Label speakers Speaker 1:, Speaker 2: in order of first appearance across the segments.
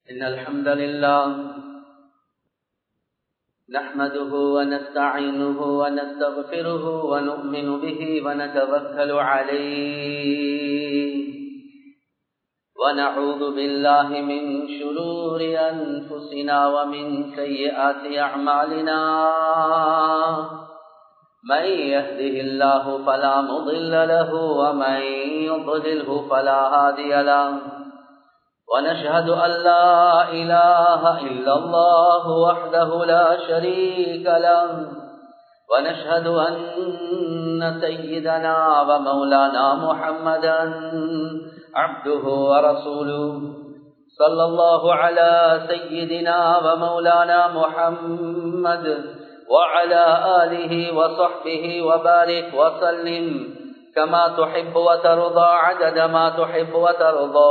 Speaker 1: إن الحمد لله نحمده ونستعينه ونستغفره ونؤمن به ونتوكل عليه ونعوذ بالله من شرور أنفسنا ومن سيئات أعمالنا من يهده الله فلا مضل له ومن يضلله فلا هادي له ونشهد أن لا إله إلا الله وحده لا شريك له ونشهد أن سيدنا ومولانا محمدا عبده ورسوله صلى الله على سيدنا ومولانا محمد وعلى آله وصحبه وبارك وسلم كما تحب وترضى عدد ما تحب وترضى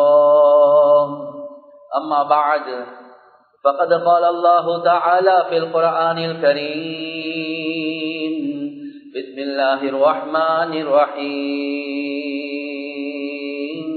Speaker 1: أما بعد فقد قال الله تعالى في القرآن الكريم بسم الله الرحمن الرحيم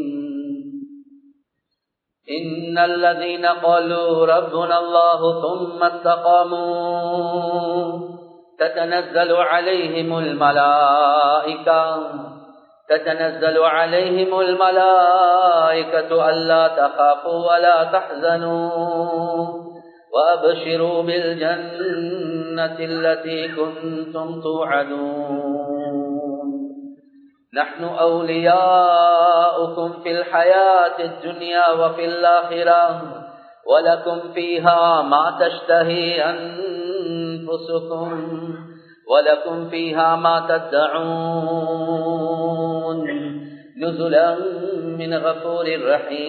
Speaker 1: إن الذين قالوا ربنا الله ثم استقاموا تتنزل عليهم الملائكة تتنزل عليهم الملائكة ألا تخافوا ولا تحزنوا وأبشروا بالجنة التي كنتم توعدون نحن أولياؤكم في الحياة الدنيا وفي الآخرة ولكم فيها ما تشتهي أنفسكم ولكم فيها ما تدعون نزلا من غفور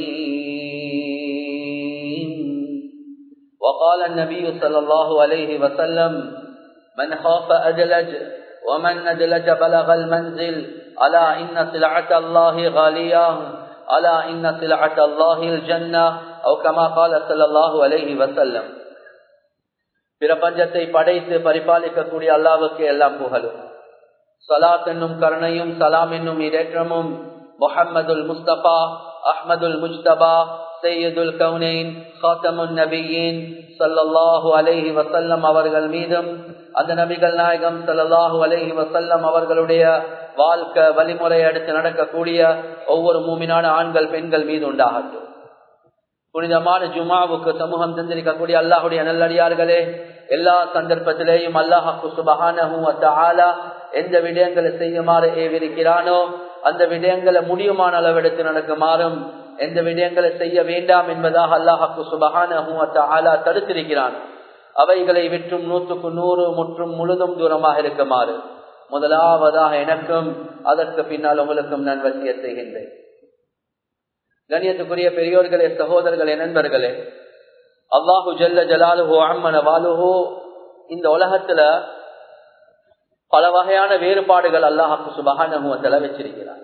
Speaker 1: رحيم وقال النبي صلى الله عليه وسلم من خاف أدلج ومن ندلج بلغ المنزل ألا إن سلعة الله غالية ألا إن سلعة الله الجنة أو كما قال صلى الله عليه وسلم பிரபஞ்சத்தை படைத்து பரிபாலிக்கக்கூடிய அல்லாவுக்கு எல்லாம் புகழும் சலாத் என்னும் கருணையும் சலாம் என்னும் இடேற்றமும் முஹம்மதுல் முஸ்தபா அஹ்மதுல் முஜ்தபா சையதுல் கவுனைன் ஹாத்தமுன் நபியின் சல்லல்லாஹு அலைஹி வசல்லம் அவர்கள் மீதும் அந்த நபிகள் நாயகம் சல்லல்லாஹு அலைஹி வசல்லம் அவர்களுடைய வாழ்க்கை வழிமுறை அடுத்து நடக்கக்கூடிய ஒவ்வொரு மூமினான ஆண்கள் பெண்கள் மீது உண்டாகட்டும் புனிதமான ஜுமாவுக்கு சமூகம் தந்திருக்கக்கூடிய அல்லாஹுடைய நல்லடியார்களே எல்லா சந்தர்ப்பத்திலேயும் அல்லாஹாக்கு சுபகானஹும் ஆலா எந்த விடயங்களை செய்யுமாறு ஏவிருக்கிறானோ அந்த விடயங்களை முடியுமான அளவெடுத்து நடக்குமாறும் எந்த விடயங்களை செய்ய வேண்டாம் என்பதாக அல்லாஹாக்கு சுபகானஹும் ஆலா தடுத்திருக்கிறான் அவைகளை விற்றும் நூற்றுக்கு நூறு முற்றும் முழுதும் தூரமாக இருக்குமாறு முதலாவதாக எனக்கும் அதற்கு பின்னால் உங்களுக்கும் நான் வசிய செய்கின்றேன் கண்ணியத்துக்குரிய பெரியோர்களே சகோதரர்களே நண்பர்களே அல்லாஹு ஜல்ல ஜலாலுஹோ அம்மன வாலுஹோ இந்த உலகத்துல பல வகையான வேறுபாடுகள் அல்லாஹாக்கு சுபகானுவத்தல வச்சிருக்கிறார்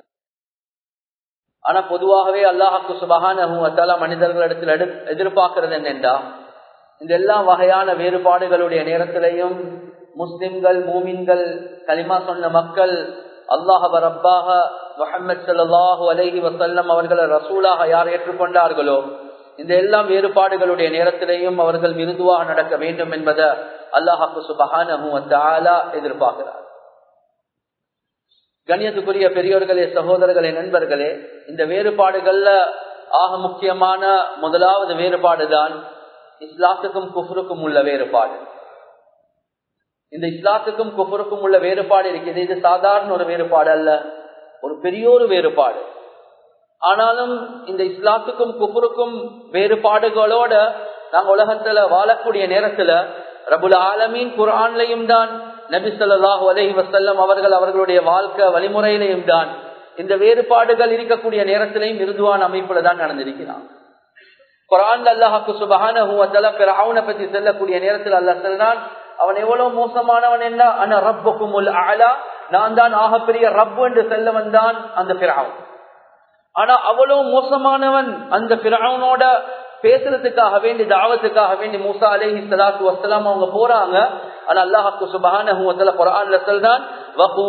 Speaker 1: ஆனா பொதுவாகவே அல்லாஹாக்கு சுபகானுவத்தல மனிதர்களிடத்தில் எதிர்பார்க்கிறது என்னென்றா இந்த எல்லா வகையான வேறுபாடுகளுடைய நேரத்திலையும் முஸ்லிம்கள் மூமின்கள் களிமா சொன்ன மக்கள் அல்லாஹப ரப்பாக முகமது சல்லாஹூ அலஹி வசல்லம் அவர்களை ரசூலாக யார் ஏற்றுக்கொண்டார்களோ இந்த எல்லா வேறுபாடுகளுடைய நேரத்திலேயும் அவர்கள் மிருதுவாக நடக்க வேண்டும் என்பதை அல்லாஹாக்கு சுபஹானா எதிர்பார்க்கிறார் கண்ணியத்துக்குரிய பெரியோர்களே சகோதரர்களே நண்பர்களே இந்த வேறுபாடுகள்ல ஆக முக்கியமான முதலாவது வேறுபாடு தான் இஸ்லாத்துக்கும் குஃபருக்கும் உள்ள வேறுபாடு இந்த இஸ்லாத்துக்கும் குஃபருக்கும் உள்ள வேறுபாடு இருக்குது இது சாதாரண ஒரு வேறுபாடு அல்ல ஒரு பெரிய ஒரு வேறுபாடு ஆனாலும் இந்த இஸ்லாத்துக்கும் குஃபருக்கும் வேறுபாடுகளோட நாங்க உலகத்துல வாழக்கூடிய நேரத்துல ரபுல் ஆலமீன் குரான்லையும் தான் நபி சொல்லாஹு அலஹி வசல்லம் அவர்கள் அவர்களுடைய வாழ்க்கை வழிமுறையிலையும் தான் இந்த வேறுபாடுகள் இருக்கக்கூடிய நேரத்திலையும் மிருதுவான அமைப்புல தான் நடந்திருக்கிறான் குரான் அல்லாஹாக்கு சுபகான பத்தி செல்லக்கூடிய நேரத்தில் அல்லாஹ் சொல்றான் அவன் எவ்வளவு மோசமானவன் என்ன அன ரப்புக்கும் ஆலா நான் தான் ஆகப்பெரிய ரப்பு என்று செல்ல வந்தான் அந்த பிராவன் ஆனா அவ்வளவு மோசமானவன் அந்த பிராவனோட பேசுறதுக்காக வேண்டி தாவத்துக்காக வேண்டி மூசா அலேஹி சலாத்து வசலாம் அவங்க போறாங்க ஆனா அல்லாஹாக்கு சுபஹான குரான்ல சொல்றான்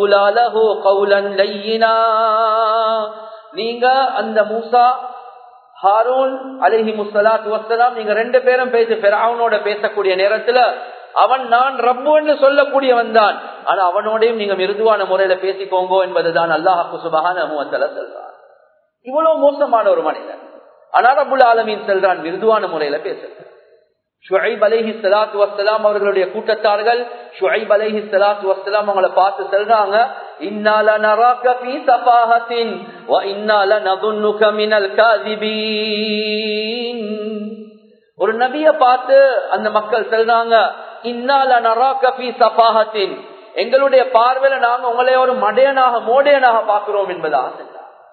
Speaker 1: நீங்க அந்த மூசா ஹாரூன் அலிஹி முசலாத்து வசலாம் நீங்க ரெண்டு பேரும் பேசி பெராவனோட பேசக்கூடிய நேரத்துல அவன் நான் ரப்பு என்று சொல்லக்கூடியவன் தான் ஆனா அவனோடையும் நீங்க மிருதுவான முறையில பேசிக்கோங்க என்பதுதான் அல்லாஹு சுபகான சொல்றான் இவ்வளவு மோசமான ஒரு மனிதன் ஆனா ரபுல் ஆலமீன் செல்றான் மிருதுவான முறையில பேசுறான் ஷுஐப் அலைஹி சலாத்து வசலாம் அவர்களுடைய கூட்டத்தார்கள் ஷுஐப் அலைஹி சலாத்து வசலாம் அவங்களை பார்த்து சொல்றாங்க இன்னால நராக ஃபீ சஃபாஹத்தின் வ இன்னால நதுன்னுக மினல் காதிபீன் ஒரு நபிய பார்த்து அந்த மக்கள் சொல்றாங்க இன்னால நராக ஃபீ சஃபாஹத்தின் எங்களுடைய பார்வையில நாங்க உங்களை ஒரு மடையனாக மோடையனாக பார்க்கிறோம் என்பதாக சொன்னார்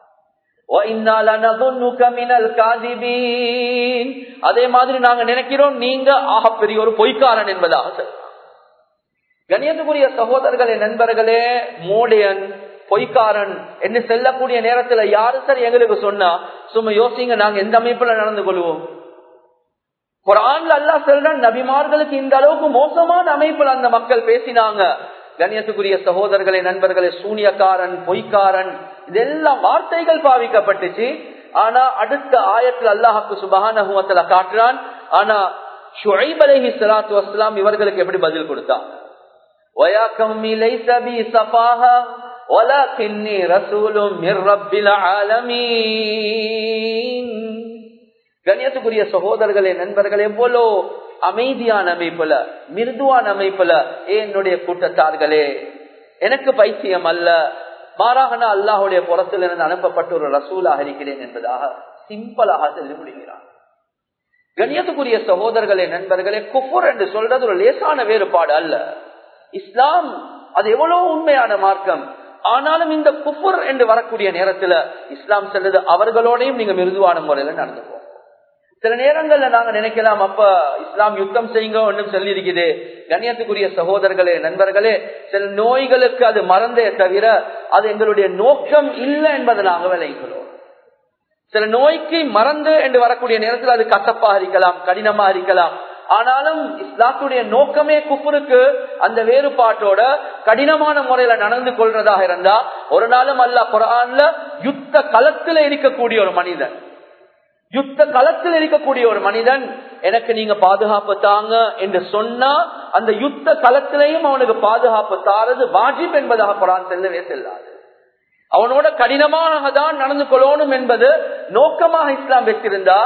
Speaker 1: அதே மாதிரி நாங்க நினைக்கிறோம் நீங்க ஆகப்பெரிய ஒரு பொய்க்காரன் என்பதாக கணியத்துக்குரிய சகோதரர்களே நண்பர்களே மோடியன் பொய்க்காரன் என்று செல்லக்கூடிய நேரத்துல யாரு சார் எங்களுக்கு சொன்னா சும்மா யோசிங்க நாங்க எந்த அமைப்புல நடந்து கொள்வோம் குரான்ல அல்லா சொல்றான் நபிமார்களுக்கு இந்த அளவுக்கு மோசமான அமைப்புல அந்த மக்கள் பேசினாங்க கண்ணியத்துக்குரிய சகோதரர்களே நண்பர்களே சூனியக்காரன் பொய்க்காரன் இதெல்லாம் வார்த்தைகள் பாவிக்கப்பட்டுச்சு ஆனா அடுத்த ஆயத்தில் அல்லாஹாக்கு சுபகான காட்டுறான் ஆனா ஷுஐப் அலஹி சலாத்து வஸ்லாம் இவர்களுக்கு எப்படி பதில் கொடுத்தாங்க கண்ணியத்துக்குரிய சகோதரர்களே நண்பர்கள் எவ்வளோ அமைதியான அமைப்புல மிருதுவான அமைப்புல ஏ என்னுடைய கூட்டத்தார்களே எனக்கு பைத்தியம் அல்ல மாறாக நான் அல்லாஹுடைய புறத்திலிருந்து அனுப்பப்பட்ட ஒரு ரசூலாக இருக்கிறேன் என்பதாக சிம்பிளாக சொல்லி முடிகிறான் கண்ணியத்துக்குரிய சகோதரர்களே நண்பர்களே குஃபுர் என்று சொல்றது ஒரு லேசான வேறுபாடு அல்ல இஸ்லாம் அது எவ்வளவு உண்மையான மார்க்கம் ஆனாலும் இந்த குஃபுர் என்று வரக்கூடிய நேரத்துல இஸ்லாம் செல்றது அவர்களோடையும் நீங்க மிருதுவான முறையில நடந்துப்போம் சில நேரங்கள்ல நாங்க நினைக்கலாம் அப்ப இஸ்லாம் யுத்தம் செய்யுங்க ஒன்றும் சொல்லி இருக்குது கண்ணியத்துக்குரிய சகோதரர்களே நண்பர்களே சில நோய்களுக்கு அது மறந்தே தவிர அது எங்களுடைய நோக்கம் இல்லை என்பதை நாங்க விளைகிறோம் சில நோய்க்கு மறந்து என்று வரக்கூடிய நேரத்தில் அது கசப்பாக இருக்கலாம் கடினமா இருக்கலாம் ஆனாலும் இஸ்லாத்துடைய நோக்கமே குஃபுருக்கு அந்த வேறுபாட்டோட கடினமான முறையில நடந்து கொள்றதாக இருந்தா ஒரு நாளும் அல்ல குரான்ல யுத்த களத்துல இருக்கக்கூடிய ஒரு மனிதன் யுத்த களத்தில் இருக்கக்கூடிய ஒரு மனிதன் எனக்கு நீங்க பாதுகாப்பு தாங்க என்று சொன்னா அந்த யுத்த களத்திலையும் அவனுக்கு பாதுகாப்பு தாரது வாஜிப் என்பதாக குரான் செல்லவே செல்லாது அவனோட கடினமாக தான் நடந்து கொள்ளணும் என்பது நோக்கமாக இஸ்லாம் வைத்திருந்தா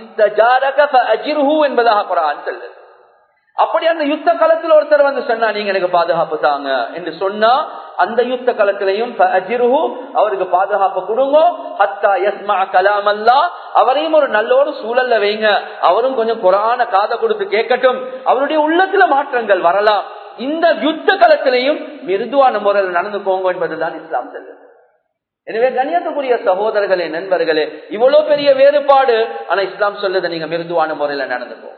Speaker 1: என்பதாக குரான் செல்லுது அப்படி அந்த யுத்த களத்தில் ஒருத்தர் வந்து சொன்னா நீங்க எனக்கு பாதுகாப்பு தாங்க என்று சொன்னா அந்த யுத்த களத்திலையும் அவருக்கு பாதுகாப்பு கொடுங்க ஹத்தா யஸ்மா கலாம் அல்லா அவரையும் ஒரு நல்ல ஒரு சூழல்ல வைங்க அவரும் கொஞ்சம் குரான காதை கொடுத்து கேட்கட்டும் அவருடைய உள்ளத்துல மாற்றங்கள் வரலாம் இந்த யுத்த களத்திலையும் மிருதுவான முறையில் நடந்துக்கோங்க என்பதுதான் இஸ்லாம் செல்லுது எனவே கண்ணியத்துக்குரிய சகோதரர்களே நண்பர்களே இவ்வளவு பெரிய வேறுபாடு ஆனா இஸ்லாம் சொல்லுது நீங்க மிருதுவான முறையில நடந்துக்கோங்க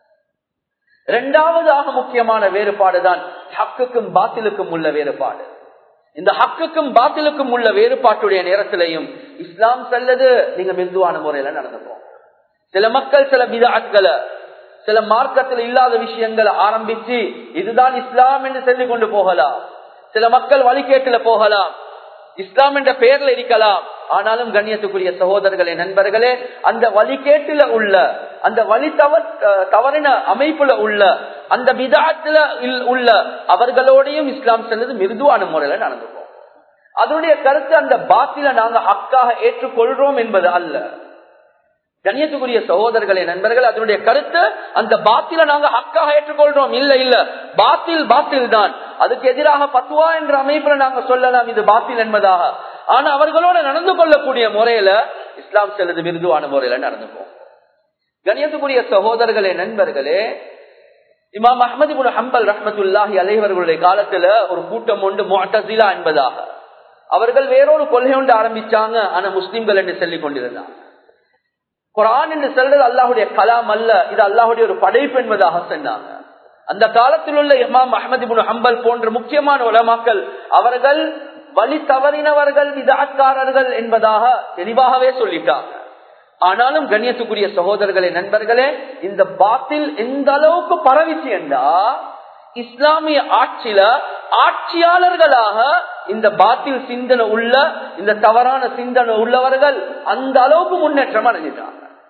Speaker 1: இரண்டாவது ஆக முக்கியமான வேறுபாடு தான் ஹக்குக்கும் பாத்திலுக்கும் உள்ள வேறுபாடு இந்த ஹக்குக்கும் பாத்திலுக்கும் உள்ள வேறுபாட்டுடைய நேரத்திலையும் இஸ்லாம் செல்லது நீங்க மிருதுவான முறையில நடந்துப்போம் சில மக்கள் சில விதாட்களை சில மார்க்கத்தில் இல்லாத விஷயங்களை ஆரம்பிச்சு இதுதான் இஸ்லாம் என்று சொல்லிக் கொண்டு போகலாம் சில மக்கள் வழிகேட்டுல போகலாம் இஸ்லாம் என்ற பெயர்ல இருக்கலாம் ஆனாலும் கண்ணியத்துக்குரிய சகோதரர்களே நண்பர்களே அந்த வழிகேட்டுல உள்ள அந்த வழி தவ தவறின அமைப்புல உள்ள அந்த விதாத்துல உள்ள அவர்களோடையும் இஸ்லாம் செல்வது மிருதுவான முறையில நடந்துப்போம் அதனுடைய கருத்து அந்த பாத்தில நாங்க ஹக்காக ஏற்றுக்கொள்றோம் என்பது அல்ல கண்ணியத்துக்குரிய சகோதரர்களே நண்பர்கள் அதனுடைய கருத்து அந்த பாத்தில நாங்க ஹக்காக ஏற்றுக்கொள்றோம் இல்ல இல்ல பாத்தில் பாத்தில் தான் அதுக்கு எதிராக பத்துவா என்ற அமைப்புல நாங்க சொல்லலாம் இது பாத்தில் என்பதாக ஆனா அவர்களோட நடந்து கொள்ளக்கூடிய முறையில இஸ்லாம் செல்லுது மிருதுவான முறையில நடந்துப்போம் கணியத்துக்குரிய சகோதரர்களே நண்பர்களே இமாம் அஹமது குன் ஹம்பல் ரஹமத்துல்லாஹி அலைவர்களுடைய காலத்துல ஒரு கூட்டம் உண்டு மொட்டசிலா என்பதாக அவர்கள் வேறொரு கொள்கை ஒன்று ஆரம்பிச்சாங்க ஆனா முஸ்லிம்கள் என்று சொல்லிக் கொண்டிருந்தாங்க குரான் என்று சொல்றது அல்லாஹுடைய கலாம் அல்ல இது அல்லாஹுடைய ஒரு படைப்பு என்பதாக சொன்னாங்க அந்த காலத்தில் உள்ள இமாம் அஹமது குன் ஹம்பல் போன்ற முக்கியமான உலமாக்கள் அவர்கள் வழி தவறினவர்கள் விதாக்காரர்கள் என்பதாக தெளிவாகவே சொல்லிட்டாங்க ஆனாலும் கண்ணியத்துக்குரிய சகோதரர்களே நண்பர்களே இந்த பாத்தில் எந்த அளவுக்கு பரவிச்சு என்றா இஸ்லாமிய ஆட்சியில ஆட்சியாளர்களாக இந்த பாத்தில் சிந்தனை உள்ள இந்த தவறான சிந்தனை உள்ளவர்கள் அந்த அளவுக்கு முன்னேற்றம் அடைஞ்சிட்டாங்க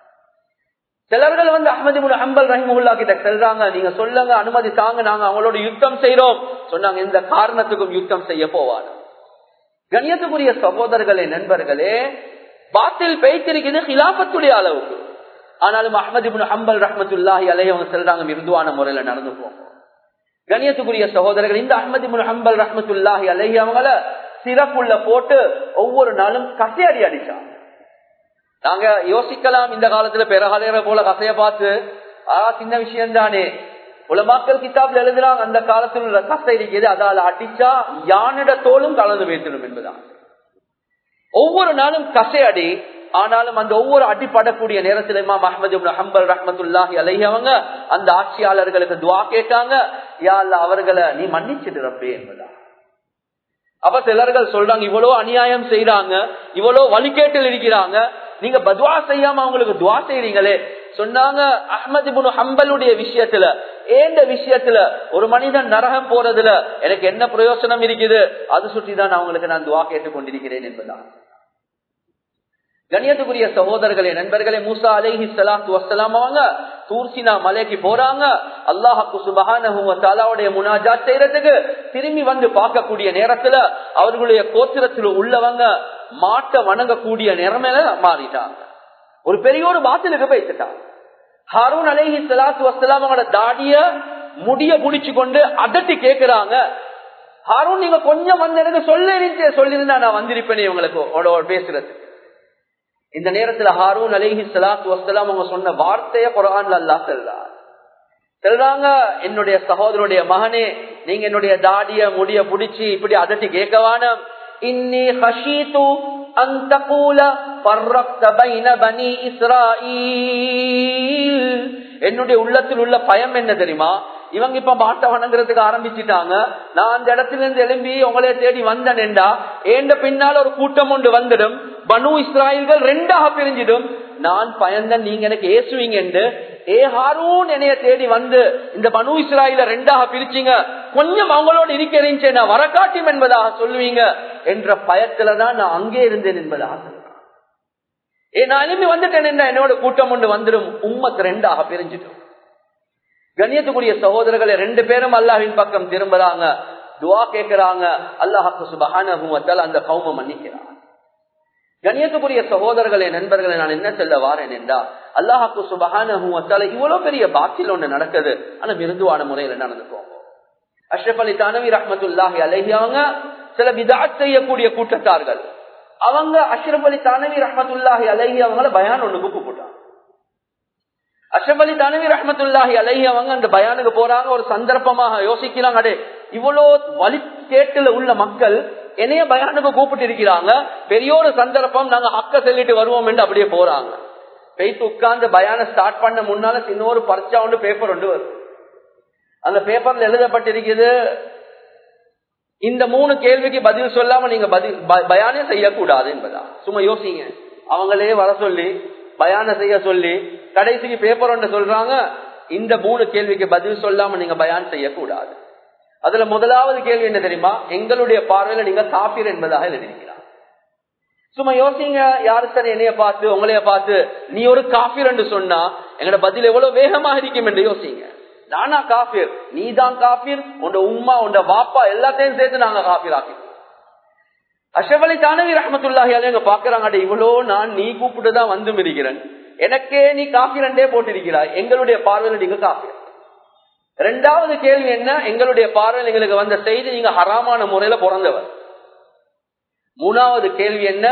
Speaker 1: சிலர்கள் வந்து அஹமது முன் அம்பல் ரஹிமுல்லா கிட்ட செல்றாங்க நீங்க சொல்லுங்க அனுமதி தாங்க நாங்க அவங்களோட யுத்தம் செய்யறோம் சொன்னாங்க இந்த காரணத்துக்கும் யுத்தம் செய்ய போவாங்க கண்ணியத்துக்குரிய சகோதரர்களே நண்பர்களே பாத்தில் பெய்திருக்கிறது ஹிலாபத்துடைய அளவுக்கு ஆனாலும் அஹமது முன் அம்பல் ரஹமத்துல்லாஹி அலைய அவங்க செல்றாங்க மிருதுவான முறையில நடந்து போங்க கண்ணியத்துக்குரிய சகோதரர்கள் இந்த அஹமது முன் அம்பல் ரஹமத்துல்லாஹி அலைய அவங்கள சிறப்புள்ள போட்டு ஒவ்வொரு நாளும் கசையடி அடிச்சாங்க நாங்க யோசிக்கலாம் இந்த காலத்துல பெறகாலையரை போல கசைய பார்த்து ஆ சின்ன விஷயம் தானே உலமாக்கல் கிதாப்ல எழுதுறாங்க அந்த காலத்தில் உள்ள கசை இருக்கிறது அதால அடிச்சா யானிட தோலும் கலந்து வைத்திடும் என்பதான் ஒவ்வொரு நாளும் கசை அடி ஆனாலும் அந்த ஒவ்வொரு அடிப்படக்கூடிய நேரத்தில் இமாம் அஹமது ஹம்பல் ரஹமத்துல்லாஹி அலைஹி அவங்க அந்த ஆட்சியாளர்களுக்கு துவா கேட்டாங்க யா அல்ல அவர்களை நீ மன்னிச்சிடுறப்பே என்பதா அப்ப சிலர்கள் சொல்றாங்க இவ்வளவு அநியாயம் செய்யறாங்க இவ்வளவு வழிகேட்டில் இருக்கிறாங்க நீங்க பத்வா செய்யாம அவங்களுக்கு துவா செய்றீங்களே சொன்னாங்க அஹமது புனு ஹம்பலுடைய விஷயத்துல ஏந்த விஷயத்துல ஒரு மனிதன் நரகம் போறதுல எனக்கு என்ன பிரயோசனம் இருக்குது அது சுற்றிதான் அவங்களுக்கு நான் துவா கேட்டுக் கொண்டிருக்கிறேன் என்பதான் கணியத்துக்குரிய சகோதரர்களே நண்பர்களே மூசா அலேஹி சலாத்து வசலாம் அவங்க தூர்சினா மலைக்கு போறாங்க அல்லாஹாக்கு சுபகானுடைய முனாஜாத் செய்யறதுக்கு திரும்பி வந்து பார்க்கக்கூடிய நேரத்துல அவர்களுடைய கோத்திரத்தில் உள்ளவங்க மாட்டை வணங்கக்கூடிய நிறமையில மாறிட்டாங்க ஒரு பெரிய ஒரு பாத்திலுக்கு போயிட்டாங்க ஹாரூன் அலேஹி சலாத்து வசலாம் அவங்களோட தாடிய முடிய புடிச்சு கொண்டு அதட்டி கேக்குறாங்க ஹாரூன் நீங்க கொஞ்சம் வந்து எனக்கு சொல்ல சொல்லிருந்தா நான் வந்திருப்பேனே உங்களுக்கு பேசுறதுக்கு இந்த நேரத்துல ஹாரூன் அலிஹி சலாத்து வசலாம் அவங்க சொன்ன வார்த்தைய குரான்ல அல்லா செல்றார் செல்றாங்க என்னுடைய சகோதரனுடைய மகனே நீங்க என்னுடைய தாடிய முடிய புடிச்சு இப்படி அதட்டி கேட்கவான இன்னி ஹஷீது அந்த கூல பைன பனி இஸ்ராயில் என்னுடைய உள்ளத்தில் உள்ள பயம் என்ன தெரியுமா இவங்க இப்ப மாட்டை வணங்குறதுக்கு ஆரம்பிச்சுட்டாங்க நான் அந்த இடத்துல இருந்து எழும்பி உங்களே தேடி வந்தேன்டா ஏண்ட பின்னால் ஒரு கூட்டம் ஒன்று வந்துடும் பனு இஸ்ராயல்கள் ரெண்டாக பிரிஞ்சிடும் நான் பயந்தன் நீங்க எனக்கு ஏசுவீங்க என்று ஏ ஹாரூன் என்னைய தேடி வந்து இந்த பனு இஸ்ராயில ரெண்டாக பிரிச்சிங்க கொஞ்சம் அவங்களோட இருக்கிறேன் நான் வரக்காட்டும் என்பதாக சொல்லுவீங்க என்ற பயத்துலதான் நான் அங்கே இருந்தேன் என்பதாக ஏ நான் எழுப்பி வந்துட்டேன் என்னோட கூட்டம் ஒன்று வந்துடும் உம்மத்து ரெண்டாக பிரிஞ்சிடும் கண்ணியத்துக்குரிய சகோதரர்களை ரெண்டு பேரும் அல்லாஹின் பக்கம் திரும்புறாங்க துவா கேட்கிறாங்க அல்லாஹாக்கு சுபகான அந்த கௌம மன்னிக்கிறான் கண்ணியத்துக்குரிய சகோதரர்களே நண்பர்களை நான் என்ன சொல்ல வாரேன் என்றா அல்லாஹாக்கு சுபகான இவ்வளவு பெரிய பாக்கில் ஒண்ணு நடக்குது ஆனா மிருதுவான முறையில நடந்துக்கோங்க அஷ்ரப் அலி தானவி ரஹமத்துல்லாஹி அலஹி அவங்க சில விதாத் செய்யக்கூடிய கூட்டத்தார்கள் அவங்க அஷ்ரப் அலி தானவி ரஹமத்துல்லாஹி அலஹி அவங்கள பயான் ஒண்ணுக்கு கூப்பிட்டாங்க அஷ்ரப் அலி தானவி ரஹமத்துல்லாஹி அலஹி அவங்க அந்த பயானுக்கு போறாங்க ஒரு சந்தர்ப்பமாக யோசிக்கிறாங்க அடே இவ்வளோ வழி கேட்டுல உள்ள மக்கள் என்னைய பயானுக்கு கூப்பிட்டு இருக்கிறாங்க பெரிய ஒரு சந்தர்ப்பம் நாங்க அக்க சொல்லிட்டு வருவோம் என்று அப்படியே போறாங்க போயிட்டு உட்கார்ந்து பயான ஸ்டார்ட் பண்ண முன்னால இன்னொரு பரிச்சா ஒன்று பேப்பர் ஒன்று வருது அந்த பேப்பர்ல எழுதப்பட்டிருக்குது இந்த மூணு கேள்விக்கு பதில் சொல்லாம நீங்க பதில் பயானே செய்யக்கூடாது என்பதா சும்மா யோசிங்க அவங்களே வர சொல்லி பயான செய்ய சொல்லி கடைசிக்கு பேப்பர் ஒன்று சொல்றாங்க இந்த மூணு கேள்விக்கு பதில் சொல்லாம நீங்க பயான் செய்யக்கூடாது அதுல முதலாவது கேள்வி என்ன தெரியுமா எங்களுடைய பார்வையில நீங்க காப்பீர் என்பதாக எழுதிருக்கிறார் சும்மா யோசிங்க யாரு சார் என்னைய பார்த்து உங்களைய பார்த்து நீ ஒரு காஃபீர் என்று சொன்னா எங்களோட பதில் எவ்வளவு வேகமாக இருக்கும் என்று யோசிங்க நானா காஃபீர் நீ தான் காஃபீர் உண்ட உம்மா உண்ட வாப்பா எல்லாத்தையும் சேர்த்து நாங்க காஃபீர் ஆக்கி அஷபலி தானவி ரஹமத்துல்லாஹி அலைங்க பாக்குறாங்க இவ்வளோ நான் நீ கூப்பிட்டுதான் வந்து இருக்கிறேன் எனக்கே நீ காஃபீரண்டே போட்டிருக்கிறாய் எங்களுடைய பார்வையில் நீங்க காஃபீர் ரெண்டாவது கேள்வி என்ன எங்களுடைய பார்வையில் எங்களுக்கு வந்த செய்தி நீங்க ஹராமான முறையில பிறந்தவர் மூணாவது கேள்வி என்ன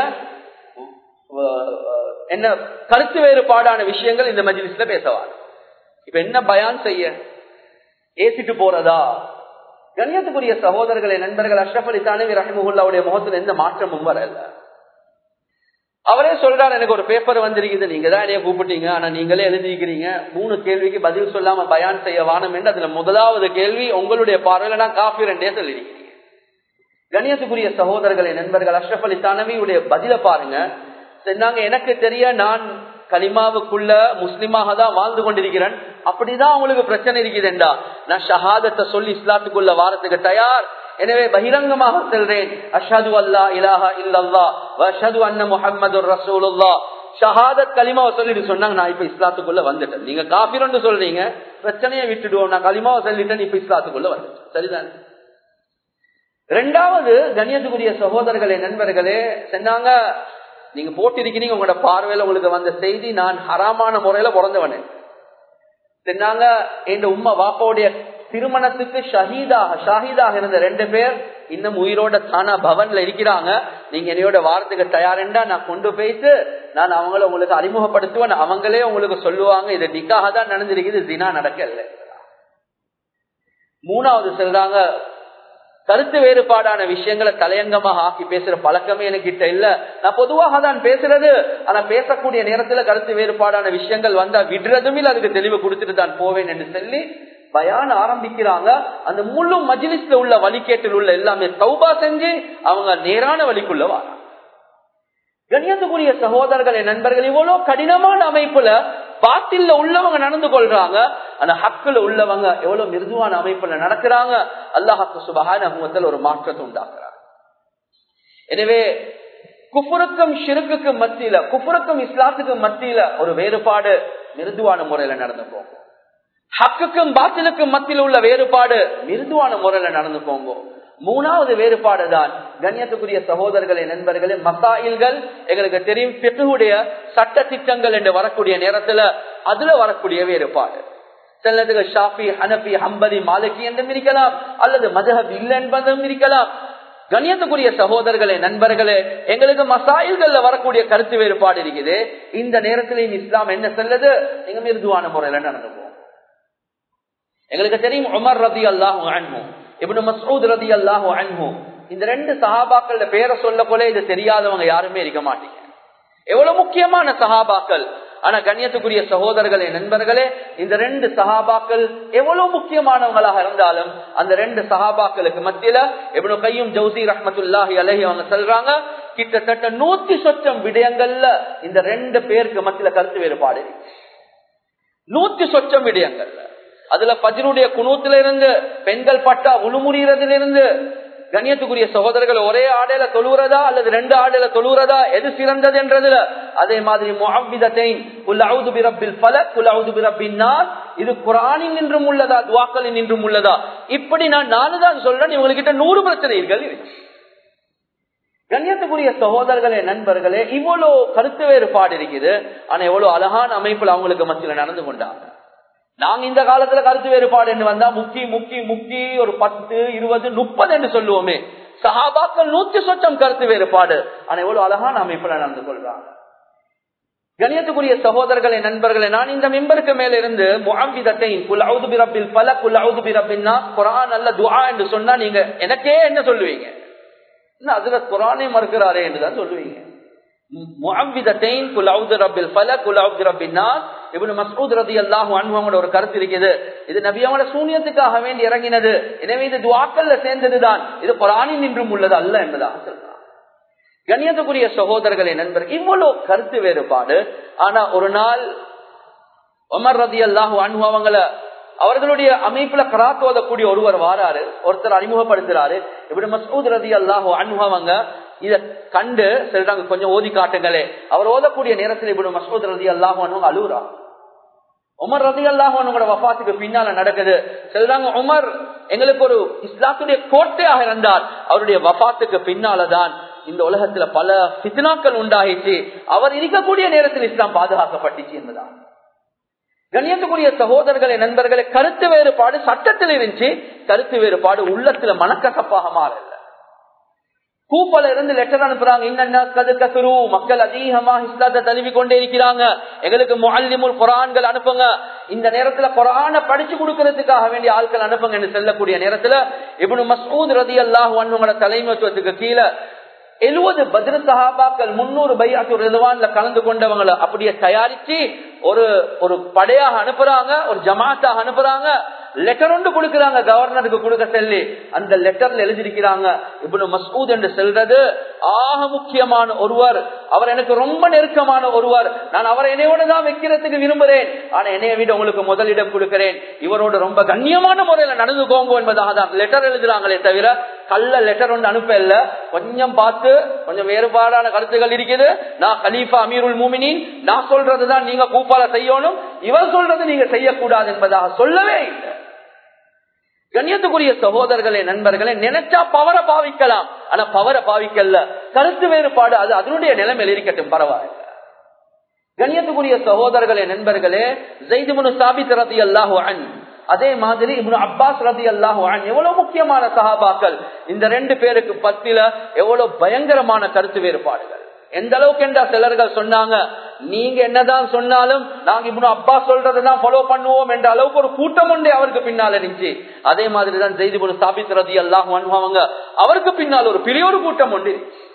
Speaker 1: என்ன கருத்து வேறுபாடான விஷயங்கள் இந்த மஜிலிஸ்ல பேசவார் இப்ப என்ன பயான் செய்ய ஏசிட்டு போறதா கண்ணியத்துக்குரிய சகோதரர்களை நண்பர்கள் அஷ்ரப் அலி தானவி ரஹிமுல்லாவுடைய முகத்துல எந்த மாற்றமும் வரல அவரே சொல்றாரு எனக்கு ஒரு பேப்பர் வந்திருக்குது நீங்க தான் என்னைய கூப்பிட்டீங்க ஆனா நீங்களே எழுதிக்கிறீங்க மூணு கேள்விக்கு பதில் சொல்லாம பயான் செய்ய வானம் என்று அதுல முதலாவது கேள்வி உங்களுடைய பார்வையில நான் காஃபி ரெண்டே சொல்லிருக்கீங்க கணியத்துக்குரிய சகோதரர்களை நண்பர்கள் அஷ்ரப் அலி தானவியுடைய பதில பாருங்க சொன்னாங்க எனக்கு தெரிய நான் கலிமாவுக்குள்ள முஸ்லிமாக தான் வாழ்ந்து கொண்டிருக்கிறேன் அப்படிதான் அவங்களுக்கு பிரச்சனை இருக்குதுண்டா நான் ஷஹாதத்தை சொல்லி இஸ்லாத்துக்குள்ள வாரத்துக்கு தயார் எனவே பகிரங்கமாக செல்றேன் அஷது அல்லா இலாஹா இல்லல்லா அஷது அண்ண முஹம்மது ரசூலுல்லா ஷஹாதத் கலிமாவை சொல்லிட்டு சொன்னாங்க நான் இப்ப இஸ்லாத்துக்குள்ள வந்துட்டேன் நீங்க காபிரன்னு சொல்றீங்க பிரச்சனையை விட்டுடுவோம் நான் கலிமாவை சொல்லிட்டேன் இப்ப இஸ்லாத்துக்குள்ள வந்துட்டேன் சரிதானே ரெண்டாவது கண்ணியத்துக்குரிய சகோதரர்களே நண்பர்களே சொன்னாங்க நீங்க போட்டிருக்கிறீங்க உங்களோட பார்வையில உங்களுக்கு வந்த செய்தி நான் ஹராமான முறையில பிறந்தவனே சொன்னாங்க என் உம்மா வாப்பாவுடைய திருமணத்துக்கு ஷஹீதாக ஷாஹீதாக இருந்த ரெண்டு பேர் இன்னும் உயிரோட தானா பவன்ல இருக்கிறாங்க நீங்க என்னையோட வாரத்துக்கு தயாரெண்டா நான் கொண்டு போயிட்டு நான் அவங்கள உங்களுக்கு அறிமுகப்படுத்துவேன் அவங்களே உங்களுக்கு சொல்லுவாங்க இது நிக்காக தான் நடந்திருக்குது தினா நடக்கல மூணாவது சொல்றாங்க கருத்து வேறுபாடான விஷயங்களை தலையங்கமாக ஆக்கி பேசுற பழக்கமே எனக்கிட்ட இல்ல நான் பொதுவாக தான் பேசுறது ஆனா பேசக்கூடிய நேரத்துல கருத்து வேறுபாடான விஷயங்கள் வந்தா விடுறதும் இல்ல அதுக்கு தெளிவு கொடுத்துட்டு தான் போவேன் என்று சொல்லி பயான ஆரம்பிக்கிறாங்க அந்த முழு மஜிலிஸ்ல உள்ள வழிகேட்டில் உள்ள எல்லாமே சௌபா செஞ்சு அவங்க நேரான வழிக்குள்ள வராங்க கணியத்துக்குரிய சகோதரர்களே நண்பர்கள் இவ்வளவு கடினமான அமைப்புல பாட்டில்ல உள்ளவங்க நடந்து கொள்றாங்க அந்த ஹக்குல உள்ளவங்க எவ்வளவு மிருதுவான அமைப்புல நடக்கிறாங்க அல்லாஹாக்கு சுபகான ஒரு மாற்றத்தை உண்டாக்குறாங்க எனவே குஃபுருக்கும் ஷிருக்குக்கும் மத்தியில குஃபுருக்கும் இஸ்லாத்துக்கும் மத்தியில ஒரு வேறுபாடு மிருதுவான முறையில நடந்து போகும் ஹக்குக்கும் பாத்திலுக்கும் மத்தியில் உள்ள வேறுபாடு மிருதுவான முறையில நடந்து போங்க மூணாவது வேறுபாடு தான் கண்ணியத்துக்குரிய சகோதரர்களே நண்பர்களே மசாயில்கள் எங்களுக்கு தெரியும் பெற்றுடைய சட்ட திட்டங்கள் என்று வரக்கூடிய நேரத்துல அதுல வரக்கூடிய வேறுபாடு சிலதுக்கு ஷாஃபி ஹனபி ஹம்பதி மாலிகி என்றும் இருக்கலாம் அல்லது மதஹப் இல்லை என்பதும் இருக்கலாம் கண்ணியத்துக்குரிய சகோதரர்களே நண்பர்களே எங்களுக்கு மசாயில்கள்ல வரக்கூடிய கருத்து வேறுபாடு இருக்குது இந்த நேரத்திலையும் இஸ்லாம் என்ன சொல்லுது நீங்க மிருதுவான முறையில நடந்து எங்களுக்கு தெரியும் உமர் ரதி அல்லாஹு அன்ஹு இப்படி மசூத் ரதி அல்லாஹு அன்ஹு இந்த ரெண்டு சஹாபாக்கள் பேரை சொல்ல போல இது தெரியாதவங்க யாருமே இருக்க மாட்டீங்க எவ்வளவு முக்கியமான சஹாபாக்கள் ஆனா கண்ணியத்துக்குரிய சகோதரர்களே நண்பர்களே இந்த ரெண்டு சஹாபாக்கள் எவ்வளவு முக்கியமானவங்களாக இருந்தாலும் அந்த ரெண்டு சஹாபாக்களுக்கு மத்தியில எவ்வளவு கையும் ஜவுசி ரஹமத்துல்லாஹி அலஹி அவங்க சொல்றாங்க கிட்டத்தட்ட நூத்தி சொச்சம் விடயங்கள்ல இந்த ரெண்டு பேருக்கு மத்தியில கருத்து வேறுபாடு நூத்தி சொச்சம் விடயங்கள்ல அதுல பஜ்ருடைய குணூத்துல இருந்து பெண்கள் பட்டா உழுமுறியறதுல இருந்து கண்ணியத்துக்குரிய சகோதரர்கள் ஒரே ஆடையில தொழுகிறதா அல்லது ரெண்டு ஆடையில தொழுகிறதா எது சிறந்தது என்றதுல அதே மாதிரி இது குரானின் நின்றும் உள்ளதா துவாக்களின் நின்றும் உள்ளதா இப்படி நான் நாலு தான் சொல்றேன் இவங்ககிட்ட நூறு பிரச்சனைகள் கண்ணியத்துக்குரிய சகோதரர்களே நண்பர்களே இவ்வளவு கருத்து வேறுபாடு இருக்குது ஆனா எவ்வளவு அழகான அமைப்புல அவங்களுக்கு மத்தியில நடந்து கொண்டாங்க நாங்க இந்த காலத்துல கருத்து வேறுபாடு என்று வந்தா முக்கி முக்கி முக்கி ஒரு பத்து இருபது முப்பது என்று சொல்லுவோமே சஹாபாக்கள் நூத்தி சொச்சம் கருத்து வேறுபாடு ஆனா எவ்வளவு அழகான அமைப்புல நடந்து கொள்றாங்க கணியத்துக்குரிய சகோதரர்களே நண்பர்களே நான் இந்த மெம்பருக்கு மேல இருந்து முகாம்பிதத்தை குல் பிரபில் பல குல் அவுது பிரபின்னா குரான் அல்ல துவா என்று சொன்னா நீங்க எனக்கே என்ன சொல்லுவீங்க அதுல குரானே மறுக்கிறாரே என்றுதான் சொல்லுவீங்க ஒரு கருத்து இருக்குது இது நபியாவோட சூன்யத்துக்காக வேண்டி இறங்கினது எனவே இது துவாக்கல்ல சேர்ந்ததுதான் இது குரானின் நின்றும் உள்ளது அல்ல என்பதாக சொல்றான் கண்ணியத்துக்குரிய சகோதரர்களே நண்பர் இவ்வளவு கருத்து வேறுபாடு ஆனா ஒரு நாள் ஒமர் ரதி அல்லாஹு அனுபவங்களை அவர்களுடைய அமைப்புல கராத் ஓதக்கூடிய ஒருவர் வாராரு ஒருத்தர் அறிமுகப்படுத்துறாரு இப்படி மசூத் ரதி அல்லாஹு அனுபவங்க இத கண்டு சொல்றாங்க கொஞ்சம் ஓதி காட்டுங்களே அவர் ஓதக்கூடிய நேரத்தில் இப்படி மசூத் ரதி அல்லாஹு அழுகுறா உமர் ரதி அல்லாஹோட வஃபாத்துக்கு பின்னால நடக்குது சொல்றாங்க உமர் எங்களுக்கு ஒரு இஸ்லாத்துடைய கோட்டையாக இருந்தார் அவருடைய வஃபாத்துக்கு பின்னாலதான் இந்த உலகத்துல பல சித்தனாக்கள் உண்டாயிச்சு அவர் இருக்கக்கூடிய நேரத்தில் இஸ்லாம் பாதுகாக்கப்பட்டுச்சு என்பதான் கண்ணியத்துக்குரிய சகோதரர்களே நண்பர்களே கருத்து வேறுபாடு சட்டத்தில் இருந்துச்சு கருத்து வேறுபாடு உள்ளத்துல மனக்கசப்பாக மாறல கூப்பல இருந்து லெட்டர் அனுப்புறாங்க இன்னென்ன கதுரு மக்கள் அதிகமா இஸ்லாத்தை தழுவி கொண்டே இருக்கிறாங்க எங்களுக்கு முல்லிமுல் குரான்கள் அனுப்புங்க இந்த நேரத்துல குரான படிச்சு கொடுக்கறதுக்காக வேண்டிய ஆட்கள் அனுப்புங்க என்று செல்லக்கூடிய நேரத்துல இவனு மசூத் ரதி அல்லாஹ் உங்களோட தலைமைத்துவத்துக்கு கீழே எழுபது பதிர சஹாபாக்கள் முன்னூறு பையாத்து ரிதுவான்ல கலந்து கொண்டவங்களை அப்படியே தயாரிச்சு ஒரு ஒரு படையாக அனுப்புறாங்க ஒரு ஜமாத்தாக அனுப்புறாங்க லெட்டர் ஒன்று கொடுக்கிறாங்க கவர்னருக்கு கொடுக்க சொல்லி அந்த லெட்டர்ல எழுதியிருக்கிறாங்க இப்படி மசூத் என்று செல்றது ஆக முக்கியமான ஒருவர் அவர் எனக்கு ரொம்ப நெருக்கமான ஒருவர் நான் அவரை என்னையோட தான் வைக்கிறதுக்கு விரும்புகிறேன் ஆனா என்னைய விட உங்களுக்கு முதலிடம் கொடுக்கிறேன் இவரோட ரொம்ப கண்ணியமான முறையில நடந்துக்கோங்க என்பதாக தான் லெட்டர் எழுதுறாங்களே தவிர கள்ள லெட்டர் ஒன்று அனுப்பல கொஞ்சம் பார்த்து கொஞ்சம் வேறுபாடான கருத்துகள் இருக்குது நான் கலீஃபா அமீருல் மூமினின் நான் சொல்றதுதான் நீங்க கூப்பால செய்யணும் இவர் சொல்றது நீங்க செய்யக்கூடாது என்பதாக சொல்லவே இல்லை கண்ணியத்துக்குரிய சகோதரர்களே நண்பர்களே நினைச்சா பவரை பாவிக்கலாம் ஆனா பவரை பாவிக்கல கருத்து வேறுபாடு அது அதனுடைய நிலைமையில் இருக்கட்டும் பரவாயில்ல கண்ணியத்துக்குரிய சகோதரர்களே நண்பர்களே ஜெய்துமுனு சாபித் ரதி அல்லாஹு அன் அதே மாதிரி இப்னு அப்பாஸ் ரதி அல்லாஹு அன் எவ்வளவு முக்கியமான சஹாபாக்கள் இந்த ரெண்டு பேருக்கு பத்தில எவ்வளவு பயங்கரமான கருத்து வேறுபாடுகள் எந்த அளவுக்கு என்றா சிலர்கள் சொன்னாங்க நீங்க என்னதான் சொன்னாலும் நாங்க இப்னு அப்பா சொல்றதுதான் ஃபாலோ பண்ணுவோம் என்ற அளவுக்கு ஒரு கூட்டம் உண்டே அவருக்கு பின்னால் இருந்துச்சு அதே மாதிரிதான் செய்தி போல ஸ்தாபித் ரதி அல்லாஹ் அவங்க அவருக்கு பின்னால் ஒரு பெரிய ஒரு கூட்டம் உண்டு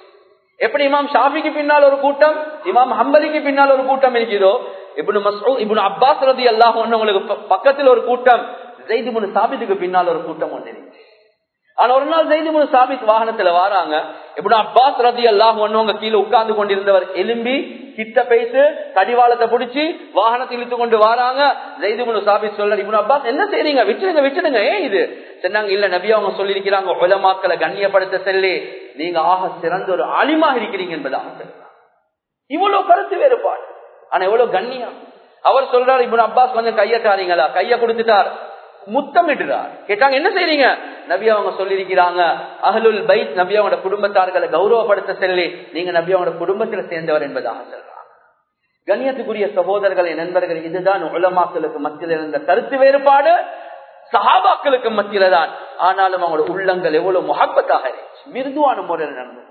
Speaker 1: எப்படி இமாம் ஷாஃபிக்கு பின்னால் ஒரு கூட்டம் இமாம் ஹம்பலிக்கு பின்னால் ஒரு கூட்டம் இருக்குதோ இப்படி மசூ இப்படி அப்பாஸ் ரதி அல்லாஹ் உங்களுக்கு பக்கத்தில் ஒரு கூட்டம் ஜெய்திபுன் சாபித்துக்கு பின்னால் ஒரு கூட்டம் ஒன்று இருந்துச்சு ஆனா ஒரு நாள் ஜெய்திபுன் சாபித் வாகனத்துல வராங்க இப்படி அப்பாஸ் ரதி அல்லாஹ் ஒன்னவங்க கீழே உட்கார்ந்து கொண்டிருந்தவர் எலும்பி கிட்ட பேசு கடிவாளத்தை பிடிச்சி வாகனத்தை இழுத்து கொண்டு வராங்க ஜெய்திபுன் சாபித் சொல்ற இப்படி அப்பாஸ் என்ன செய்றீங்க விட்டுடுங்க விட்டுடுங்க ஏன் இது சொன்னாங்க இல்ல நபி அவங்க சொல்லியிருக்கிறாங்க உலமாக்களை கண்ணியப்படுத்த சொல்லி நீங்க ஆக சிறந்த ஒரு அலிமாக இருக்கிறீங்க என்பதாக சொல்றாங்க இவ்வளவு கருத்து வேறுபாடு ஆனா எவ்வளவு கண்ணியம் அவர் சொல்றாரு இப்ப அப்பாஸ் கொஞ்சம் கைய தாரீங்களா கைய கொடுத்துட்டார் முத்தமிடுறார் கேட்டாங்க என்ன செய்றீங்க நபி அவங்க சொல்லியிருக்கிறாங்க அகலுல் பைத் நபி அவங்களோட குடும்பத்தார்களை கௌரவப்படுத்த சொல்லி நீங்க நபி அவங்களோட குடும்பத்தில் சேர்ந்தவர் என்பதாக சொல்றாங்க கண்ணியத்துக்குரிய சகோதரர்களை நண்பர்கள் இதுதான் உலமாக்களுக்கு மத்தியில் இருந்த கருத்து வேறுபாடு சஹாபாக்களுக்கு மத்தியில தான் ஆனாலும் அவங்களோட உள்ளங்கள் எவ்வளவு முகப்பத்தாக இருந்துச்சு மிருதுவான முறையில் நடந்து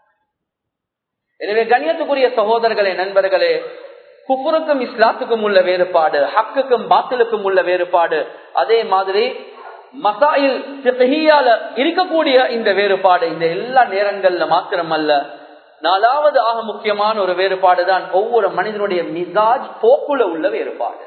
Speaker 1: எனவே கண்ணியத்துக்குரிய சகோதரர்களே நண்பர்களே குஃபுருக்கும் இஸ்லாத்துக்கும் உள்ள வேறுபாடு ஹக்குக்கும் பாத்திலுக்கும் உள்ள வேறுபாடு அதே மாதிரி மசாயில் இருக்கக்கூடிய இந்த வேறுபாடு இந்த எல்லா நேரங்கள்ல மாத்திரம் அல்ல நாலாவது ஆக முக்கியமான ஒரு வேறுபாடு தான் ஒவ்வொரு மனிதனுடைய மிசாஜ் போக்குல உள்ள வேறுபாடு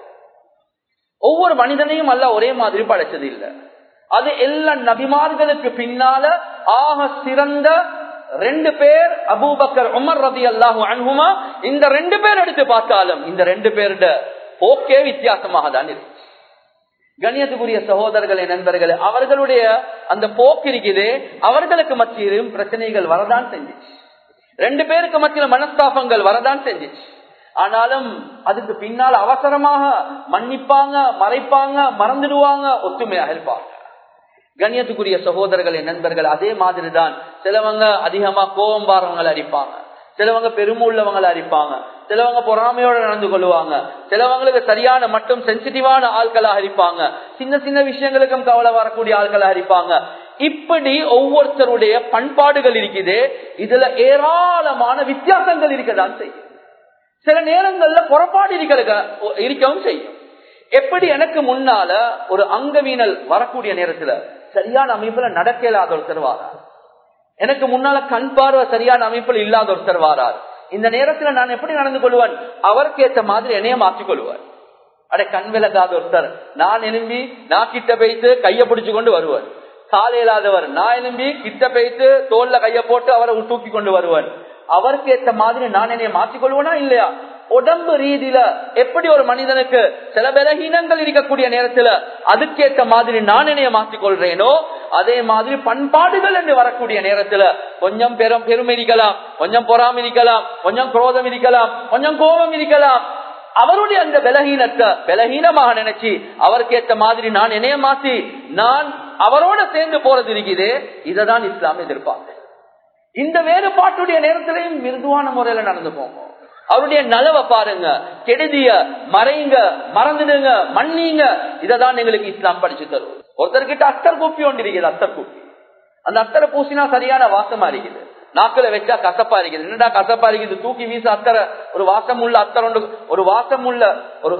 Speaker 1: ஒவ்வொரு மனிதனையும் அல்ல ஒரே மாதிரி படைச்சது இல்லை அது எல்லா நபிமார்களுக்கு பின்னால ஆக சிறந்த ரெண்டு பேர் அபூபக்கர் உமர் ரதி அல்லாஹு அன்ஹுமா இந்த ரெண்டு பேர் எடுத்து பார்த்தாலும் இந்த ரெண்டு பேருட போக்கே வித்தியாசமாக தான் இருக்கு கண்ணியத்துக்குரிய சகோதரர்களே நண்பர்களே அவர்களுடைய அந்த போக்கு இருக்குது அவர்களுக்கு மத்தியிலும் பிரச்சனைகள் வரதான் செஞ்சிச்சு ரெண்டு பேருக்கு மத்தியில மனஸ்தாபங்கள் வரதான் செஞ்சிச்சு ஆனாலும் அதுக்கு பின்னால் அவசரமாக மன்னிப்பாங்க மறைப்பாங்க மறந்துடுவாங்க ஒத்துமையாக இருப்பாங்க கண்ணியத்துக்குரிய சகோதரர்களே நண்பர்கள் அதே மாதிரி தான் சிலவங்க அதிகமா கோபம் பாரவங்களை அடிப்பாங்க சிலவங்க பெருமை உள்ளவங்களை அடிப்பாங்க சிலவங்க பொறாமையோட நடந்து கொள்வாங்க சிலவங்களுக்கு சரியான மட்டும் சென்சிட்டிவான ஆட்களாக இருப்பாங்க சின்ன சின்ன விஷயங்களுக்கும் கவலை வரக்கூடிய ஆட்களாக இருப்பாங்க இப்படி ஒவ்வொருத்தருடைய பண்பாடுகள் இருக்குது இதுல ஏராளமான வித்தியாசங்கள் இருக்கதான் செய்யும் சில நேரங்கள்ல புறப்பாடு இருக்கிற இருக்கவும் செய்யும் எப்படி எனக்கு முன்னால ஒரு அங்கவீனல் வரக்கூடிய நேரத்துல சரியான அமைப்புல நடக்க இல்லாத ஒருத்தர் வாரார் எனக்கு முன்னால கண் பார்வை சரியான அமைப்புல இல்லாத ஒருத்தர் வாரார் இந்த நேரத்துல நான் எப்படி நடந்து கொள்வேன் அவருக்கு ஏற்ற மாதிரி என்னைய மாற்றிக் கொள்வார் அடே கண் விளக்காத ஒருத்தர் நான் எலும்பி நான் கிட்ட போய்த்து கைய பிடிச்சு கொண்டு வருவார் காலை இல்லாதவர் நான் எலும்பி கிட்ட போய்த்து தோல்ல கைய போட்டு அவரை தூக்கி கொண்டு வருவார் அவருக்கு ஏற்ற மாதிரி நான் என்னைய மாற்றிக்கொள்வேனா இல்லையா உடம்பு ரீதியில எப்படி ஒரு மனிதனுக்கு சில பலகீனங்கள் இருக்கக்கூடிய நேரத்துல அதுக்கேற்ற மாதிரி நான் என்னைய மாற்றிக்கொள்றேனோ அதே மாதிரி பண்பாடுகள் என்று வரக்கூடிய நேரத்துல கொஞ்சம் பெரும் பெருமை இருக்கலாம் கொஞ்சம் பொறாமை இருக்கலாம் கொஞ்சம் குரோதம் இருக்கலாம் கொஞ்சம் கோபம் இருக்கலாம் அவருடைய அந்த பலகீனத்தை பலகீனமாக நினைச்சு அவருக்கு ஏற்ற மாதிரி நான் என்னைய மாத்தி நான் அவரோட சேர்ந்து போறது இருக்குது இததான் இஸ்லாம் எதிர்பார்க்க இந்த வேறுபாட்டுடைய நேரத்திலையும் மிருதுவான முறையில நடந்து போங்க அவருடைய நலவை பாருங்க கெடுதிய மறைங்க மறந்துடுங்க மன்னிங்க இததான் எங்களுக்கு இஸ்லாம் படிச்சு தரும் ஒருத்தர்கிட்ட அத்தர் கூப்பி ஒன்று இருக்குது அத்தர் கூப்பி அந்த அத்தரை பூசினா சரியான வாசமா இருக்குது நாக்கில வச்சா கசப்பா இருக்குது என்னடா கசப்பா இருக்குது தூக்கி வீச அத்தரை ஒரு வாசம் உள்ள அத்தர் ஒன்று ஒரு வாசம் உள்ள ஒரு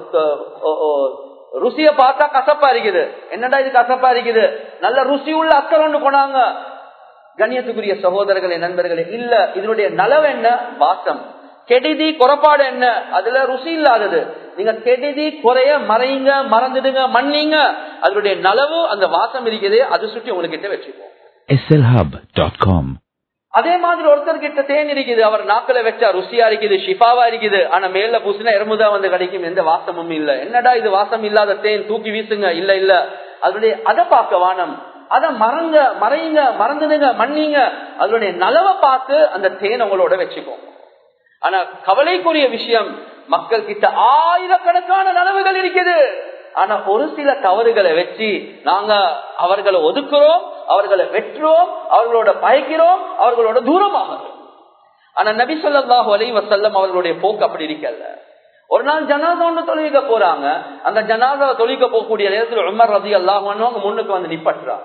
Speaker 1: ருசிய பார்த்தா கசப்பா இருக்குது என்னடா இது கசப்பா இருக்குது நல்ல ருசி உள்ள அத்தர் ஒன்று கொண்டாங்க கண்ணியத்துக்குரிய சகோதரர்களே நண்பர்களே இல்ல இதனுடைய நலவு என்ன வாசம் கெடுதி குறப்பாடு என்ன அதுல ருசி இல்லாதது நீங்க கெடுதி குறைய மறைங்க மறந்துடுங்க மன்னிங்க அதனுடைய நலவு அந்த வாசம் இருக்குது அது சுற்றி உங்ககிட்ட வச்சுப்போம்
Speaker 2: slhub.com.
Speaker 1: அதே மாதிரி ஒருத்தர் கிட்ட தேன் இருக்குது அவர் நாக்கில வச்சா ருசியா இருக்குது ஷிஃபாவா இருக்குது ஆனா மேல பூசினா எறும்புதான் வந்து கிடைக்கும் எந்த வாசமும் இல்ல என்னடா இது வாசம் இல்லாத தேன் தூக்கி வீசுங்க இல்ல இல்ல அதனுடைய அதை பார்க்க வானம் அதை மறங்க மறையுங்க மறந்துடுங்க மன்னிங்க அதனுடைய நலவை பார்த்து அந்த தேன் உங்களோட வச்சுக்கோங்க ஆனா கவலைக்குரிய விஷயம் மக்கள் கிட்ட ஆயிரக்கணக்கான நலவுகள் இருக்குது ஆனா ஒரு சில தவறுகளை வச்சு நாங்க அவர்களை ஒதுக்குறோம் அவர்களை வெற்றுறோம் அவர்களோட பயக்கிறோம் அவர்களோட தூரமாகிறோம் ஆனா நபி சொல்லாஹு அலை வசல்லம் அவர்களுடைய போக்கு அப்படி இருக்கல்ல ஒரு நாள் ஜனாதா ஒன்று தொழுவிக்க போறாங்க அந்த ஜனாதாவை தொழிக்க போகக்கூடிய நேரத்தில் உமர் ரதி அல்லாஹ் முன்னுக்கு வந்து நிப்பட்டுறாங்க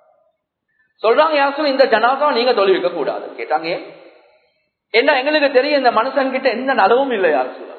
Speaker 1: சொல்றாங்க யாரும் இந்த ஜனாதாவை நீங்க தொழுவிக்க கூடாது கேட்டாங்க ஏன்? என்ன எங்களுக்கு தெரியும் இந்த மனுஷன் கிட்ட எந்த நலவும் இல்லை யார் சொல்லுவாங்க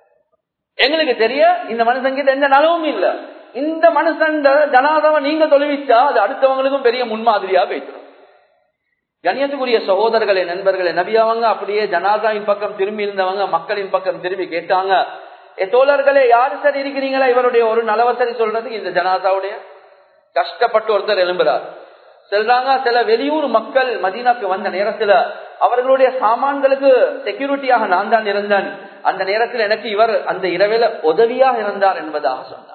Speaker 1: எங்களுக்கு தெரிய இந்த மனுஷன் கிட்ட எந்த நலவும் இல்ல இந்த மனுஷன் ஜனாதாவை நீங்க தொழுவிச்சா அது அடுத்தவங்களுக்கும் பெரிய முன்மாதிரியா போயிடும் கணியத்துக்குரிய சகோதரர்களே நண்பர்களே நபியாவங்க அப்படியே ஜனாதாவின் பக்கம் திரும்பி இருந்தவங்க மக்களின் பக்கம் திரும்பி கேட்டாங்க "ஏ தோழர்களே யாரு சரி இருக்கிறீங்களா இவருடைய ஒரு நலவசரி சொல்றதுக்கு இந்த ஜனாதாவுடைய கஷ்டப்பட்டு ஒருத்தர் எழும்புறார் சொல்றாங்க சில வெளியூர் மக்கள் மதீனாக்கு வந்த நேரத்துல அவர்களுடைய சாமான்களுக்கு செக்யூரிட்டியாக நான் தான் இருந்தேன் அந்த நேரத்தில் எனக்கு இவர் அந்த இரவில உதவியாக இருந்தார் என்பதாக சொன்னார்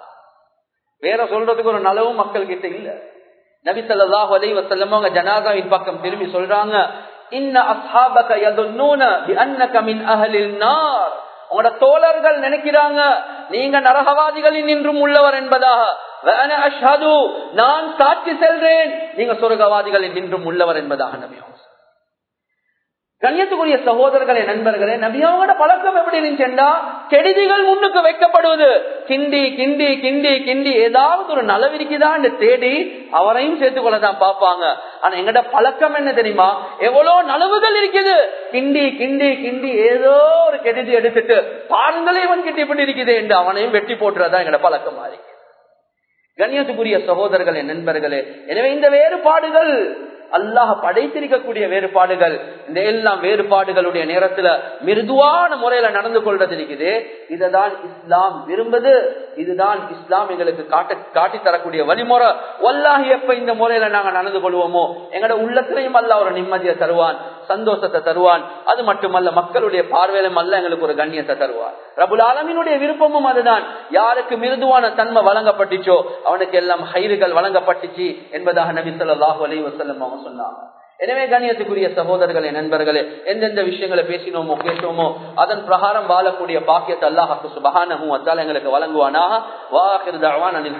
Speaker 1: வேற சொல்றதுக்கு ஒரு நலவும் மக்கள் கிட்ட இல்ல நபி ஸல்லல்லாஹு அலைஹி வஸல்லம் அவங்க ஜனாசாவின் பக்கம் திரும்பி சொல்றாங்க இன்ன அஸ்ஹாபக யதுன்னூன பிஅன்னக மின் அஹ்லில் நார் உங்களோட தோழர்கள் நினைக்கிறாங்க நீங்க நரகவாதிகளில் நின்றும் உள்ளவர் என்பதாக வஅன அஷ்ஹது நான் சாட்சி செல்றேன் நீங்க சொர்க்கவாதிகளில் நின்றும் உள்ளவர் என்பதாக நபி அவங்க சொன்னாங்க. கண்ணியத்துக்குரிய சகோதரர்களே நண்பர்களே நபியாவோட பழக்கம் எப்படி இருந்துச்சுன்னா கெடுதிகள் முன்னுக்கு வைக்கப்படுவது கிண்டி கிண்டி கிண்டி கிண்டி ஏதாவது ஒரு நலவிருக்குதான் தேடி அவரையும் சேர்த்துக் கொள்ளதான் பார்ப்பாங்க ஆனா எங்கட பழக்கம் என்ன தெரியுமா எவ்வளவு நலவுகள் இருக்குது கிண்டி கிண்டி கிண்டி ஏதோ ஒரு கெடுதி எடுத்துட்டு பாருங்களே இவன் கிட்ட இப்படி இருக்குது என்று அவனையும் வெட்டி போட்டுறதா எங்கட பழக்கம் மாறி கண்ணியத்துக்குரிய சகோதரர்களே நண்பர்களே எனவே இந்த வேறுபாடுகள் அல்லாஹ் படைத்திருக்கக்கூடிய வேறுபாடுகள் இந்த எல்லாம் வேறுபாடுகளுடைய நேரத்துல மிருதுவான முறையில நடந்து கொள்றது இருக்குது இதுதான் இஸ்லாம் விரும்புது இதுதான் இஸ்லாம் எங்களுக்கு காட்ட காட்டி தரக்கூடிய வழிமுறை வல்லாஹி எப்ப இந்த முறையில நாங்க நடந்து கொள்வோமோ எங்களோட உள்ளத்திலையும் அல்ல ஒரு நிம்மதியை தருவான் சந்தோஷத்தை தருவான் அது மட்டுமல்ல மக்களுடைய பார்வையிலும் அல்ல எங்களுக்கு ஒரு கண்ணியத்தை தருவான் ரபுல் ஆலமினுடைய விருப்பமும் அதுதான் யாருக்கு மிருதுவான தன்மை வழங்கப்பட்டுச்சோ அவனுக்கு எல்லாம் ஹைறுகள் வழங்கப்பட்டுச்சு என்பதாக நபி ஸல்லல்லாஹு அலைஹி வஸல்லம் அவங்க சொன்னாங்க எனவே கண்ணியத்துக்குரிய சகோதரர்களே நண்பர்களே எந்தெந்த விஷயங்களை பேசினோமோ கேட்டோமோ அதன் பிரகாரம் வாழக்கூடிய பாக்கியத்தை அல்லாஹ் சுபஹானஹு வ தஆலா எங்களுக்கு வழங்குவானாக வாஹிர் தஅவானா